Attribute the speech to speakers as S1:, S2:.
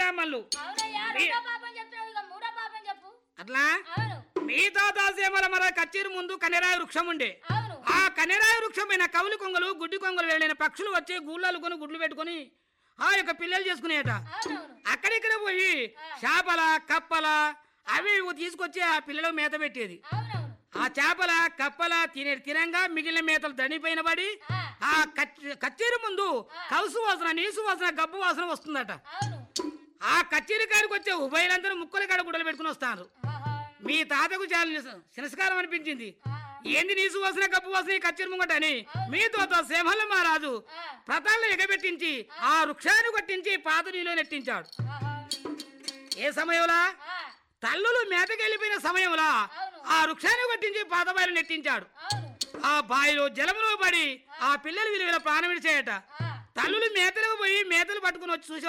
S1: బ్రాహ్మణులు
S2: అవునయ్యా రెండో పాపం చెప్తున్నావు ఇక మూడో పాపం చెప్పు
S1: అట్లా
S2: అవును
S1: మీ తాత సేమల మన కచ్చేరు ముందు కన్నెరాయ వృక్షం ఉండే
S2: అవును
S1: ఆ కన్నెరాయ వృక్షం పైన కవులు కొంగలు గుడ్డి కొంగలు వెళ్ళిన పక్షులు వచ్చి గూళ్ళలు కొని గుడ్లు పెట్టుకొని ఆ యొక్క పిల్లలు చేసుకునేట
S2: అవునవును
S1: అక్కడిక్కడ పోయి చేపల కప్పల అవి ఇవి తీసుకొచ్చి ఆ పిల్లలకు మేత పెట్టేది
S2: అవునవును
S1: ఆ చేపల కప్పల తినే తినంగా మిగిలిన మేతలు దండిపైన పడి
S2: ఆ,
S1: ఆ కచ్- కచ్చేరు ముందు కౌసు వాసన నీసు వాసన గబ్బు వాసన వస్తుందట
S2: అవును
S1: ఆ కచ్చేరి కాడికి వచ్చే ఉభయలందరూ ముక్కల కాడ గుడ్డలు పెట్టుకుని వస్తారు
S2: ఆహా.
S1: మీ తాతకు చాలా నిస- తిరస్కారం అనిపించింది
S2: ఆ,
S1: ఏంది నీసు వాసన కప్పు వాసన ఈ కచ్చేరి ముంగట అని మీ తోత సింహల్ల మహారాజు
S2: ఆ,
S1: ప్రతాలను ఎగబెట్టించి ఆ వృక్షాన్ని కొట్టించి పాత నీలో నెట్టించాడు
S2: ఆహా.
S1: ఏ సమయంలో
S2: ఆ,
S1: తల్లులు మేతకెళ్ళిపోయిన సమయంలో
S2: అవును.
S1: ఆ వృక్షాన్ని కొట్టించి పాత బాయిలో నెట్టించాడు
S2: అవును
S1: ఆ బావిలో జలములో పడి ఆ పిల్లలు విలువల ప్రాణం విడిచేయట
S2: ఆ,
S1: తల్లులు మేతలకు పోయి మేతలు పట్టుకుని వచ్చి చూసే